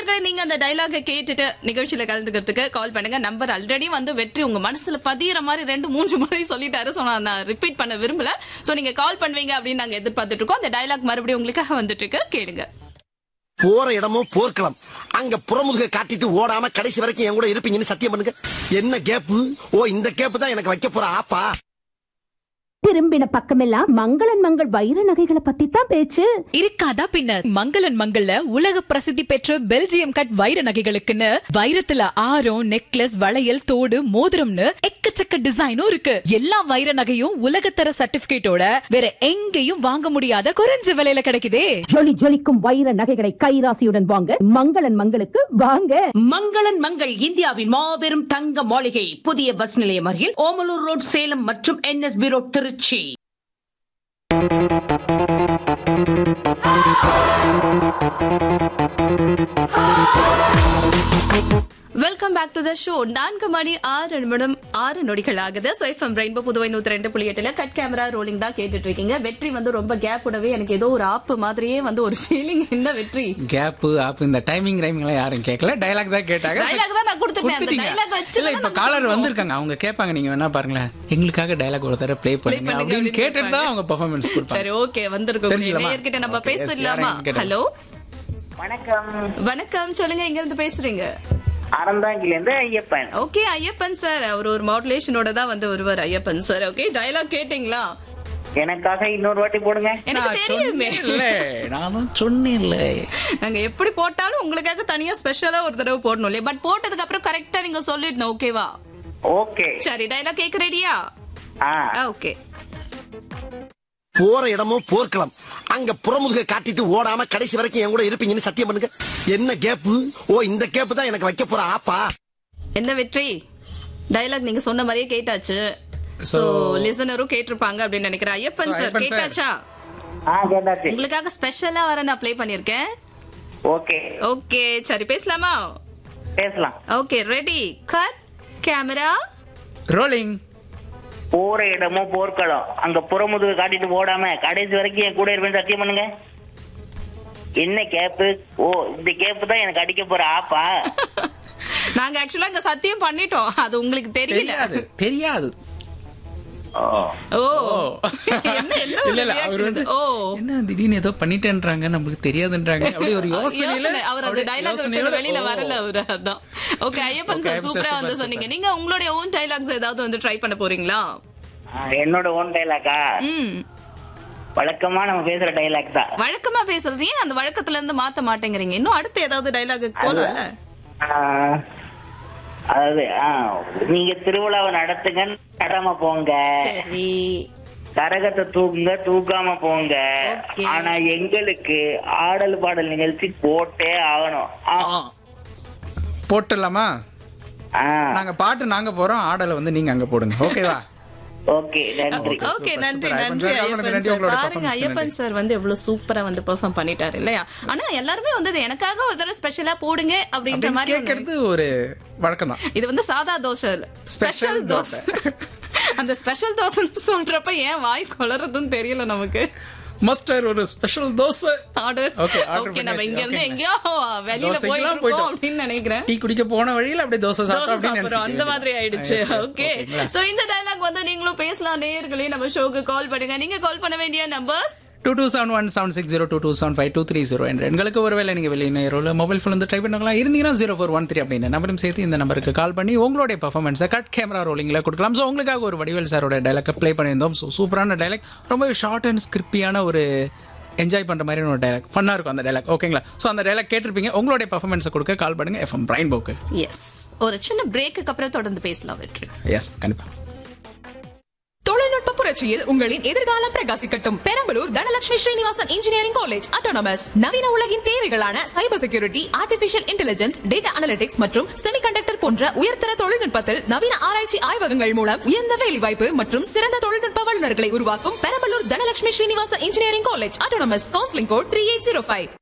சொல்றேன் நீங்க அந்த டைலாக கேட்டுட்டு நிகழ்ச்சியில கலந்துக்கிறதுக்கு கால் பண்ணுங்க நம்பர் ஆல்ரெடி வந்து வெற்றி உங்க மனசுல பதியிற மாதிரி ரெண்டு மூன்று முறை சொல்லிட்டாரு சோ நான் ரிப்பீட் பண்ண விரும்பல சோ நீங்க கால் பண்ணுவீங்க அப்படின்னு நாங்க எதிர்பார்த்துட்டு இருக்கோம் அந்த டைலாக் மறுபடியும் உங்களுக்காக வந்துட்டு இருக்கு கேளுங்க போற இடமும் போர்க்களம் அங்க புறமுதுக காட்டிட்டு ஓடாம கடைசி வரைக்கும் என் கூட இருப்பீங்கன்னு சத்தியம் பண்ணுங்க என்ன கேப்பு ஓ இந்த கேப்பு தான் எனக்கு வைக்க போற ஆப்பா திரும்பின பக்கமெல்லாம் மங்களன் மங்கள் வைர நகைகளை பத்தி தான் பேச்சு இருக்காதா பின்னர் மங்களன் மங்கள்ல உலக பிரசித்தி பெற்ற பெல்ஜியம் கட் வைர நகைகளுக்குன்னு வைரத்துல ஆரம் நெக்லஸ் வளையல் தோடு மோதிரம்னு எக்கச்சக்க டிசைனும் இருக்கு எல்லா வைர நகையும் உலகத்தர சர்டிபிகேட்டோட வேற எங்கேயும் வாங்க முடியாத குறைஞ்ச விலையில கிடைக்குதே ஜொலி ஜொலிக்கும் வைர நகைகளை கைராசியுடன் வாங்க மங்களன் மங்களுக்கு வாங்க மங்களன் மங்கள் இந்தியாவின் மாபெரும் தங்க மாளிகை புதிய பஸ் நிலையம் அருகில் ஓமலூர் ரோட் சேலம் மற்றும் NSB road Trichy welcome back to the show நான்கு மணி ஆறு நிமிடம் ஆறு நொடிகள் ஆகுது ஸோ எஃப்எம் ரெயின்போ புதுவை நூத்தி ரெண்டு புள்ளி எட்டுல கட் கேமரா ரோலிங் தான் கேட்டுட்டு இருக்கீங்க வெற்றி வந்து ரொம்ப கேப் விடவே எனக்கு ஏதோ ஒரு ஆப்பு மாதிரியே வந்து ஒரு ஃபீலிங் என்ன வெற்றி கேப் ஆப் இந்த டைமிங் ரைமிங்லாம் யாரும் கேட்கல டைலாக் தான் கேட்டாங்க Dialogue தான் நான் கொடுத்துட்டேன். அந்த கொடுத்துட்டீங்க. dialogue வச்சு இல்ல தான் இப்ப நம்ம காலர் சொல்றோம். வந்திருக்காங்க அவங்க கேட்பாங்க நீங்க வேணா பாருங்களேன் எங்களுக்காக டைலாக் ஒரு தடவை ப்ளே பண்ணுங்க பண்ணுங்க அப்படின்னு அப்படின்னு கேட்டுட்டு தான் அவங்க பெர்ஃபார்மன்ஸ் கொடுப்பாங்க சரி ஓகே வந்திருக்கோம் தெரிஞ்சுக்கலாமா? நேயர்கிட்ட நம்ம Okay, yes, பேசிடலாமா யாரையும் கேட்டேன். ஹலோ வணக்கம் வணக்கம் சொல்லுங்க எங்க இருந்து பேசுறீங்க அறந்தாங்கில இருந்து ஐயப்பன் ஓகே ஐயப்பன் சார் அவர் ஒரு மாடுலேஷனோட தான் வந்து வருவார் ஐயப்பன் சார் ஓகே டயலாக் கேட்டிங்களா எனக்காக இன்னொரு வாட்டி போடுங்க எனக்கு நான் தெரியுமே சொன்னேன்ல, நான் தான் சொன்னேன்ல நாங்க எப்படி போட்டாலும் உங்களுக்காக தனியா ஸ்பெஷலா ஒரு தடவை போடணும் இல்லையா பட் போட்டதுக்கு அப்புறம் கரெக்டா நீங்க சொல்லிடணும் ஓகேவா ஓகே சரி டயலாக் கேட்க ரெடியா ஆ ஓகே போற இடமும் போர்க்களம் அங்க புறமுதுக காட்டிட்டு ஓடாம கடைசி வரைக்கும் என் கூட இருப்பீங்கன்னு சத்தியம் பண்ணுங்க என்ன கேப்பு ஓ இந்த கேப்பு தான் எனக்கு வைக்க போற ஆப்பா என்ன வெற்றி டயலாக் நீங்க சொன்ன மாதிரியே கேட்டாச்சு சோ So- லிசனரும் கேட்டிருப்பாங்க அப்படின்னு நினைக்கிறேன் Ayyappan So, sir Ayyappan sir. கேட்டாச்சா ஆ கேட்டாச்சு உங்களுக்காக ஸ்பெஷலா வர நான் ப்ளே பண்ணிருக்கேன் ஓகே ஓகே சரி பேசலாமா பேசலாம் okay ready cut camera rolling போற இடமும் போர்க்களம் அங்க புறமுதுகு காட்டிட்டு ஓடாம கடைசி வரைக்கும் என் கூட இருப்பேன் சத்தியம் பண்ணுங்க என்ன கேப்பு ஓ இந்த கேப்பு தான் எனக்கு அடிக்க போற ஆப்பா நாங்க ஆக்சுவலா இங்க சத்தியம் பண்ணிட்டோம் அது உங்களுக்கு தெரியல தெரியாது தெரியாது ஓ ஓ என்ன என்ன ஒரு இல்ல இல்ல அவர் reaction வந்து இது? ஓ என்ன திடீர்னு ஏதோ பண்ணிட்டேன்றாங்க நமக்கு தெரியாதுன்றாங்க அப்படி ஒரு யோசனையில யோசனை, அவர் அந்த அப்படியே டைலாக் யோசனையோட, வெளியில ஓ. வரல அவரு அதான் okay Ayyappan Okay, sir Ayyappan sir, சூப்பரா super, வந்து super. சொன்னீங்க நீங்க உங்களுடைய ஓன் டைலாக்ஸ் ஏதாவது வந்து ட்ரை பண்ண போறீங்களா ஆ, என்னோட ஓன் டைலாக்கா ம் வழக்கமா நம்ம பேசுற டைலாக் தான் வழக்கமா பேசுறது ஏன் அந்த வழக்கத்துல இருந்து மாத்த மாட்டேங்கிறீங்க இன்னும் அடுத்து ஏதாவது டைலாக் போகல ஆ, அதாவது ஆ, நீங்க திருவிழாவை நடத்துங்க நடாம போங்க சரி கரகத்தை தூக்குங்க தூக்காம போங்க Okay. ஆனா எங்களுக்கு ஆடல் பாடல் நிகழ்ச்சி போட்டே ஆகணும் ஆ. ஆ. போட்டுடலாமா ஆ, நாங்க பாட்டு நாங்க போறோம் ஆடலை வந்து நீங்க அங்க போடுங்க ஓகேவா ஓகே நன்றி Okay, ஓகே super, நன்றி super. நன்றி ஐயப்பன் ஐயப்பன் sir, நன்றி, சார் உங்களோட பாருங்க performance ஐயப்பன் சார் வந்து எவ்வளவு சூப்பரா வந்து பெர்ஃபார்ம் பண்ணிட்டாரு இல்லையா ஆனா எல்லாருமே வந்து இது எனக்காக ஒரு தடவை ஸ்பெஷலா போடுங்க அப்படின்ற அப்படின்னு மாதிரி ஒண்ணு கேட்கறது ஒரு வழக்கம் தான் இது வந்து சாதா தோசை இல்ல ஸ்பெஷல் தோசை அந்த ஸ்பெஷல் தோசைன்னு சொல்றப்ப ஏன் வாய் கொளறதுன்னு தெரியல நமக்கு மாஸ்டர் ஒரு special dosa order Okay, order okay நம்ம பண்ணியாச்சு. இங்க இருந்து Okay. எங்கேயோ வெளியில தோசைக்கெல்லாம் போயிட்டு போயிட்டோம். அப்படின்னு நினைக்கிறேன் டீ குடிக்க போன வழியில அப்படியே தோசை தோசை சாப்பிட்டோம் அப்படின்னு சாப்பிடுறோம் அந்த நினைச்சுக்க மாதிரி ஆயிடுச்சு வேண்டியது. Yes, yes, ஓகே ஓகேங்களா? சோ இந்த டயலாக் வந்து நீங்களும் பேசலாம் நேயர்களே நம்ம ஷோக்கு கால் பண்ணுங்க நீங்க கால் பண்ண வேண்டிய numbers two two seven one seven six zero two two seven five two three zero என்ற எண்களுக்கு ஒருவேளை நீங்கள் வெளியே நேரோல மொபைல் ஃபோன் வந்து ட்ரை பண்ணலாம் இருந்தீங்கன்னா ஜீரோ ஃபோர் ஒன் த்ரீ அப்படின்னு நம்பரும் சேர்த்து இந்த நம்பருக்கு கால் பண்ணி உங்களுடைய பர்ஃபார்மன்ஸை கட் கேமரா ரோலிங்கில் கொடுக்கலாம் ஸோ உங்களுக்காக ஒரு வடிவேல் சாரோட டைலாக்கை ப்ளே பண்ணியிருந்தோம் ஸோ சூப்பரான டைலாக் ரொம்ப ஷார்ட் அண்ட் ஸ்கிரிப்பியான ஒரு என்ஜாய் பண்ணுற மாதிரியான ஒரு டைலாக் ஃபன்னாக இருக்கும் அந்த டைலாக் ஓகேங்களா ஸோ அந்த டைலாக் கேட்டிருப்பீங்க உங்களுடைய பர்ஃபார்மன்ஸை கொடுக்க கால் பண்ணுங்க எஃப்எம் பிரைன் போக்கு எஸ் ஒரு சின்ன பிரேக்குக்கு அப்புறம் தொடர்ந்து பேசலாம் வெற்றி எஸ் கண்டிப்பாக தொழில்நுட்ப புரட்சியில் உங்களின் எதிர்காலம் பிரகாசிக்கட்டும் Perambalur Dhanalakshmi Srinivasan engineering college autonomous நவீன உலகின் தேவைகளான cyber security artificial intelligence data analytics மற்றும் செமிகண்டக்டர் போன்ற உயர்தர தொழில்நுட்பத்தில் நவீன ஆராய்ச்சி ஆய்வகங்கள் மூலம் உயர்ந்த வேலைவாய்ப்பு மற்றும் சிறந்த தொழில்நுட்ப வல்லுநர்களை உருவாக்கும் Perambalur Dhanalakshmi Srinivasan engineering college autonomous counselling code three eight zero five